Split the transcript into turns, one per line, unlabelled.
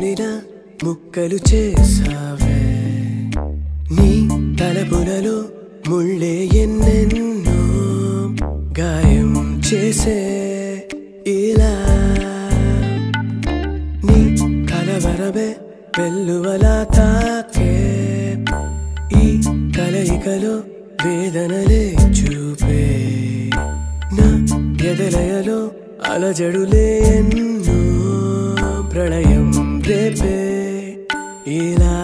మనసునిలా ముక్కలు చేసావే నీ తలపులలో ముళ్ళే ఎన్నెన్నో గాయం చేసే ఇలా నీ కలవరమే వెల్లువలా తాకే ఈ కలయికలో వేదనలే చూపే నా ఎదలయలో అలజడులే ఎన్నో ప్రళయం రేపే ఇలా